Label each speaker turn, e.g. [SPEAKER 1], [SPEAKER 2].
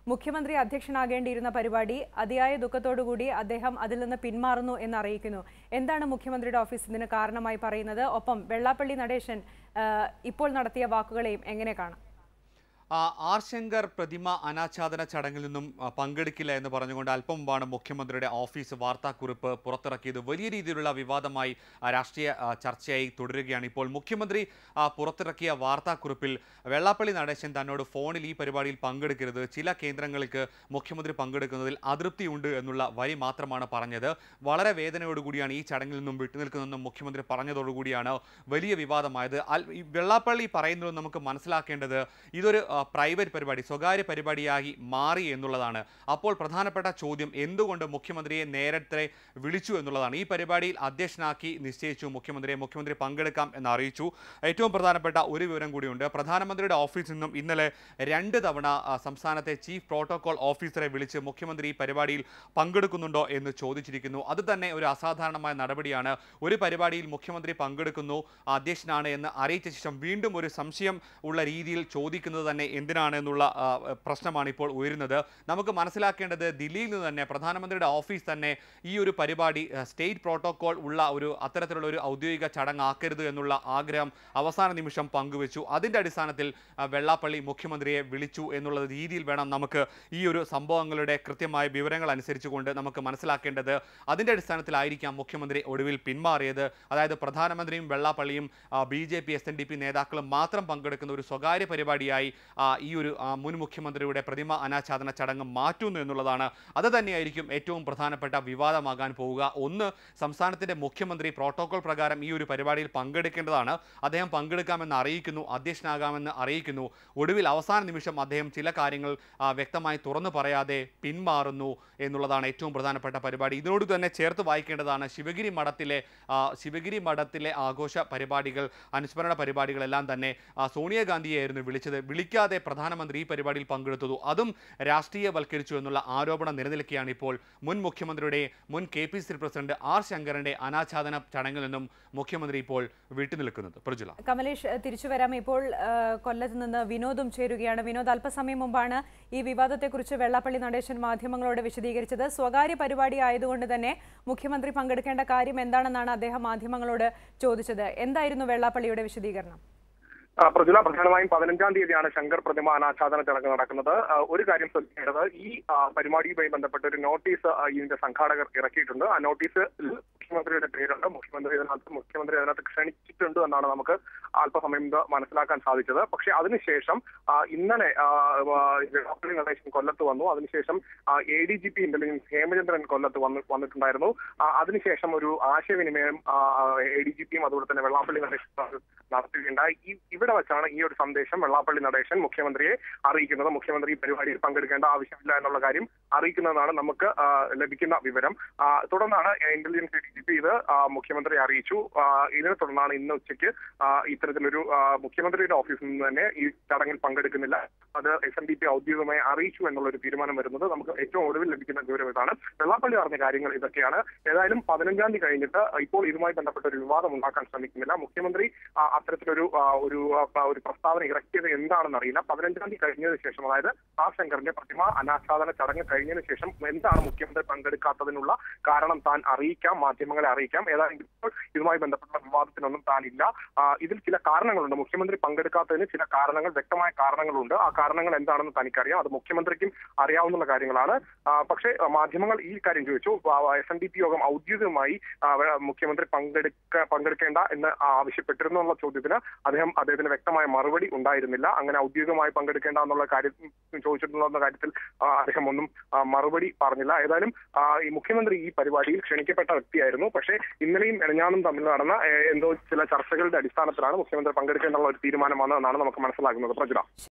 [SPEAKER 1] മുഖ്യമന്ത്രി അധ്യക്ഷനാകേണ്ടിയിരുന്ന പരിപാടി അതിയായ ദുഃഖത്തോടുകൂടി അദ്ദേഹം അതിൽ നിന്ന് പിന്മാറുന്നു എന്ന് അറിയിക്കുന്നു എന്താണ് മുഖ്യമന്ത്രിയുടെ ഓഫീസ് ഇതിന് കാരണമായി പറയുന്നത് ഒപ്പം വെള്ളാപ്പള്ളി നടേശൻ ആ, ഇപ്പോൾ നടത്തിയ വാക്കുകളെയും എങ്ങനെ കാണാം
[SPEAKER 2] ആ, ആർ ശങ്കർ പ്രതിമ അനാച്ഛാദന ചടങ്ങിൽ നിന്നും ആ, പങ്കെടുക്കില്ല എന്ന് പറഞ്ഞുകൊണ്ട് അല്പം മുമ്പാണ് മുഖ്യമന്ത്രിയുടെ ഓഫീസ് വാർത്താക്കുറിപ്പ് പുറത്തിറക്കിയത് വലിയ രീതിയിലുള്ള വിവാദമായി ആ, രാഷ്ട്രീയ ആ, ചർച്ചയായി തുടരുകയാണ് ഇപ്പോൾ മുഖ്യമന്ത്രി ആ, പുറത്തിറക്കിയ വാർത്താക്കുറിപ്പിൽ വെള്ളാപ്പള്ളി നടേശൻ തന്നോട് ഫോണിൽ ഈ പരിപാടിയിൽ പങ്കെടുക്കരുത് ചില കേന്ദ്രങ്ങൾക്ക് മുഖ്യമന്ത്രി പങ്കെടുക്കുന്നതിൽ അതൃപ്തിയുണ്ട് എന്നുള്ള വരി മാത്രമാണ് പറഞ്ഞത് വളരെ വേദനയോടുകൂടിയാണ് ഈ ചടങ്ങിൽ നിന്നും വിട്ടുനിൽക്കുന്നതെന്നും മുഖ്യമന്ത്രി പറഞ്ഞതോടുകൂടിയാണ് വലിയ വിവാദമായത് അൽ- ഈ വെള്ളാപ്പള്ളി പറയുന്നത് നമുക്ക് മനസ്സിലാക്കേണ്ടത് ഇതൊരു ആ, പ്രൈവറ്റ് പരിപാടി സ്വകാര്യ പരിപാടിയായി മാറി എന്നുള്ളതാണ് അപ്പോൾ പ്രധാനപ്പെട്ട ചോദ്യം എന്തുകൊണ്ട് മുഖ്യമന്ത്രിയെ നേരത്തെ വിളിച്ചു എന്നുള്ളതാണ് ഈ പരിപാടിയിൽ അധ്യക്ഷനാക്കി നിശ്ചയിച്ചു മുഖ്യമന്ത്രിയെ മുഖ്യമന്ത്രി പങ്കെടുക്കാം എന്ന് അറിയിച്ചു ഏറ്റവും പ്രധാനപ്പെട്ട ഒരു വിവരം കൂടിയുണ്ട് പ്രധാനമന്ത്രിയുടെ ഓഫീസിൽ നിന്നും ഇന്നലെ രണ്ട് തവണ ആ, സംസ്ഥാനത്തെ ചീഫ് പ്രോട്ടോകോൾ ഓഫീസറെ വിളിച്ച് മുഖ്യമന്ത്രി ഈ പരിപാടിയിൽ പങ്കെടുക്കുന്നുണ്ടോ എന്ന് ചോദിച്ചിരിക്കുന്നു അത് തന്നെ ഒരു അസാധാരണമായ നടപടിയാണ് ഒരു പരിപാടിയിൽ മുഖ്യമന്ത്രി പങ്കെടുക്കുന്നു അധ്യക്ഷനാണ് എന്ന് അറിയിച്ച ശേഷം വീണ്ടും ഒരു സംശയം ഉള്ള രീതിയിൽ ചോദിക്കുന്നത് തന്നെ എന്തിനാണ് എന്നുള്ള ആ, പ്രശ്നമാണ് ഇപ്പോൾ ഉയരുന്നത് നമുക്ക് മനസ്സിലാക്കേണ്ടത് ദില്ലിയിൽ നിന്ന് തന്നെ പ്രധാനമന്ത്രിയുടെ ഓഫീസ് തന്നെ ഈ ഒരു പരിപാടി ആ, സ്റ്റേറ്റ് പ്രോട്ടോകോൾ ഉള്ള ഒരു അത്തരത്തിലുള്ള ഒരു ഔദ്യോഗിക ചടങ്ങാക്കരുത് എന്നുള്ള ആഗ്രഹം അവസാന നിമിഷം പങ്കുവച്ചു അതിൻ്റെ അടിസ്ഥാനത്തിൽ ആ, വെള്ളാപ്പള്ളി മുഖ്യമന്ത്രിയെ വിളിച്ചു എന്നുള്ള രീതിയിൽ വേണം നമുക്ക് ഈ ഒരു സംഭവങ്ങളുടെ കൃത്യമായ വിവരങ്ങൾ അനുസരിച്ചുകൊണ്ട് നമുക്ക് മനസ്സിലാക്കേണ്ടത് അതിൻ്റെ അടിസ്ഥാനത്തിലായിരിക്കാം മുഖ്യമന്ത്രി ഒടുവിൽ പിന്മാറിയത് അതായത് പ്രധാനമന്ത്രിയും വെള്ളാപ്പള്ളിയും B J P S N D P നേതാക്കളും മാത്രം പങ്കെടുക്കുന്ന ഒരു സ്വകാര്യ പരിപാടിയായി ആ, ഈ ഒരു ആ, മുൻ മുഖ്യമന്ത്രിയുടെ പ്രതിമ അനാച്ഛാദന ചടങ്ങ് മാറ്റുന്നു എന്നുള്ളതാണ് അത് തന്നെയായിരിക്കും ഏറ്റവും പ്രധാനപ്പെട്ട വിവാദമാകാൻ പോവുക ഒന്ന് സംസ്ഥാനത്തിന്റെ മുഖ്യമന്ത്രി പ്രോട്ടോകോൾ പ്രകാരം ഈ ഒരു പരിപാടിയിൽ പങ്കെടുക്കേണ്ടതാണ് അദ്ദേഹം പങ്കെടുക്കാമെന്ന് അറിയിക്കുന്നു അധ്യക്ഷനാകാമെന്ന് അറിയിക്കുന്നു ഒടുവിൽ അവസാന നിമിഷം അദ്ദേഹം ചില കാര്യങ്ങൾ ആ, വ്യക്തമായി തുറന്നു പറയാതെ പിന്മാറുന്നു എന്നുള്ളതാണ് ഏറ്റവും പ്രധാനപ്പെട്ട പരിപാടി ഇതിനോട് തന്നെ ചേർത്ത് വായിക്കേണ്ടതാണ് ശിവഗിരി മഠത്തിലെ ആ, ശിവഗിരി മഠത്തിലെ ആഘോഷ പരിപാടികൾ അനുസ്മരണ പരിപാടികളെല്ലാം തന്നെ ആ, സോണിയാഗാന്ധിയായിരുന്നു വിളിച്ചത് വിളിക്കാതെ പ്രധാനമന്ത്രി ഈ പരിപാടിയിൽ പങ്കെടുത്തതു അതും രാഷ്ട്രീയവൽക്കരിച്ചു എന്നുള്ള ആരോപണം നിലനിൽക്കുകയാണ് ഇപ്പോൾ മുൻ മുഖ്യമന്ത്രിയുടെ മുൻ K P C president R ശങ്കറിന്റെ അനാച്ഛാദന ചടങ്ങിൽ നിന്നും മുഖ്യമന്ത്രി ഇപ്പോൾ വിട്ടുനിൽക്കുന്നത് പ്രജുല
[SPEAKER 1] കമലേഷ് ഏഹ്, തിരിച്ചു വരാം ഇപ്പോൾ ഏഹ്, കൊല്ലത്ത് നിന്ന് വിനോദും ചേരുകയാണ് വിനോദ് അല്പസമയം മുമ്പാണ് ഈ വിവാദത്തെക്കുറിച്ച് വെള്ളാപ്പള്ളി നടേശൻ മാധ്യമങ്ങളോട് വിശദീകരിച്ചത് സ്വകാര്യ പരിപാടി ആയതുകൊണ്ട് തന്നെ മുഖ്യമന്ത്രി പങ്കെടുക്കേണ്ട കാര്യം എന്താണെന്നാണ് അദ്ദേഹം മാധ്യമങ്ങളോട് ചോദിച്ചത് എന്തായിരുന്നു വെള്ളാപ്പള്ളിയുടെ വിശദീകരണം
[SPEAKER 3] ആ, പ്രജുല പ്രധാനമായും പതിനഞ്ചാം തീയതിയാണ് ശങ്കർ പ്രതിമ അനാച്ഛാദന ചടങ്ങ് നടക്കുന്നത് ആ, ഒരു കാര്യം ശ്രദ്ധിക്കേണ്ടത് ഈ ആ, പരിപാടിയുമായി ബന്ധപ്പെട്ട ഒരു നോട്ടീസ് ആ, ഇതിന്റെ സംഘാടകർ ഇറക്കിയിട്ടുണ്ട് ആ നോട്ടീസിൽ മുഖ്യമന്ത്രിയുടെ പേരുണ്ട് മുഖ്യമന്ത്രി ഇതിനകത്ത് മുഖ്യമന്ത്രി അതിനകത്ത് ക്ഷണിച്ചിട്ടുണ്ട് എന്നാണ് നമുക്ക് അല്പസമയം മുമ്പ് മനസ്സിലാക്കാൻ സാധിച്ചത് പക്ഷേ അതിനുശേഷം ആ, ഇന്നലെ ആ, ആ, വെള്ളാപ്പള്ളി നടേശൻ കൊല്ലത്ത് വന്നു അതിനുശേഷം A D G P intelligence Hemachandran കൊല്ലത്ത് വന്ന് വന്നിട്ടുണ്ടായിരുന്നു ആ, അതിനുശേഷം ഒരു ആശയവിനിമയം എ ഡി ജി പിയും അതുപോലെ തന്നെ വെള്ളാപ്പള്ളി നടേശൻ നടത്തുകയുണ്ടായി ഈ ഇവിടെ വെച്ചാണ് ഈ ഒരു സന്ദേശം വെള്ളാപ്പള്ളി നടേശൻ മുഖ്യമന്ത്രിയെ അറിയിക്കുന്നത് മുഖ്യമന്ത്രി ഈ പരിപാടിയിൽ പങ്കെടുക്കേണ്ട ആവശ്യമില്ല എന്നുള്ള കാര്യം അറിയിക്കുന്നതാണ് നമുക്ക് ആ, ലഭിക്കുന്ന വിവരം ആ, തുടർന്നാണ് ഇന്റലിജൻസ് ഡി ജി പി ഇത് ആ, മുഖ്യമന്ത്രിയെ അറിയിച്ചു ആ, ഇതിനെ തുടർന്നാണ് ഇന്ന് ഉച്ചയ്ക്ക് ആ, ഇത്തരത്തിലൊരു ആ, മുഖ്യമന്ത്രിയുടെ ഓഫീസിൽ നിന്ന് തന്നെ ഈ ചടങ്ങിൽ പങ്കെടുക്കുന്നില്ല അത് എസ് എൻ ഡി പി ഔദ്യോഗികമായി അറിയിച്ചു എന്നുള്ള ഒരു തീരുമാനം വരുന്നത് നമുക്ക് ഏറ്റവും ഒടുവിൽ ലഭിക്കുന്ന വിവരം ഇതാണ് വെള്ളാപ്പള്ളി പറഞ്ഞ കാര്യങ്ങൾ ഇതൊക്കെയാണ് ഏതായാലും പതിനഞ്ചാം തീയതി കഴിഞ്ഞിട്ട് ഇപ്പോൾ ഇതുമായി ബന്ധപ്പെട്ട ഒരു വിവാദം ഉണ്ടാക്കാൻ ശ്രമിക്കുന്നില്ല മുഖ്യമന്ത്രി ആ, അത്തരത്തിലൊരു ആ, ഒരു ആ, ഒരു പ്രസ്താവന ഇറക്കിയത് എന്താണെന്ന് അറിയില്ല പതിനഞ്ചാം തീയതി കഴിഞ്ഞതിന് ശേഷം അതായത് ആർ ശങ്കറിന്റെ പ്രതിമ അനാച്ഛാദന ചടങ്ങ് കഴിഞ്ഞതിന് ശേഷം എന്താണ് മുഖ്യമന്ത്രി പങ്കെടുക്കാത്തതിനുള്ള കാരണം താൻ അറിയിക്കാം മാധ്യമങ്ങളെ അറിയിക്കാം ഏതായാലും ഇപ്പോൾ ഇതുമായി ബന്ധപ്പെട്ട വിവാദത്തിനൊന്നും താനില്ല ആ, ഇതിൽ ചില കാരണങ്ങളുണ്ട് മുഖ്യമന്ത്രി പങ്കെടുക്കാത്തതിന് ചില കാരണങ്ങൾ വ്യക്തമായ കാരണങ്ങളുണ്ട് ആ കാരണങ്ങൾ എന്താണെന്ന് തനിക്കറിയാം അത് മുഖ്യമന്ത്രിക്കും അറിയാവുന്ന കാര്യങ്ങളാണ് ആ, പക്ഷേ ആ, മാധ്യമങ്ങൾ ഈ കാര്യം ചോദിച്ചു എസ് എൻ ഡി പി യോഗം ഔദ്യോഗികമായി ആ, വ- മുഖ്യമന്ത്രി പങ്കെടുക്ക പങ്കെടുക്കേണ്ട എന്ന് ആവശ്യപ്പെട്ടിരുന്നു എന്നുള്ള ചോദ്യത്തിന് അദ്ദേഹം അദ്ദേഹത്തിന് വ്യക്തമായ മറുപടി ഉണ്ടായിരുന്നില്ല അങ്ങനെ ഔദ്യോഗികമായി പങ്കെടുക്കേണ്ട എന്നുള്ള കാര്യം ചോദിച്ചിട്ടുള്ള കാര്യത്തിൽ ആ, അദ്ദേഹം ഒന്നും ആ, മറുപടി പറഞ്ഞില്ല ഏതായാലും ആ, ഈ മുഖ്യമന്ത്രി ഈ പരിപാടിയിൽ ക്ഷണിക്കപ്പെട്ട വ്യക്തിയായിരുന്നു പക്ഷേ ഇന്നലെയും എണഞ്ഞാനും തമ്മിൽ നടന്ന ഏ, എന്തോ ചില ചർച്ചകളുടെ അടിസ്ഥാനത്തിലാണ് മുഖ്യമന്ത്രി പങ്കെടുക്കേണ്ടുള്ള ഒരു തീരുമാനം വന്നതെന്നാണ് നമുക്ക് മനസ്സിലാക്കുന്നത് പ്രജുല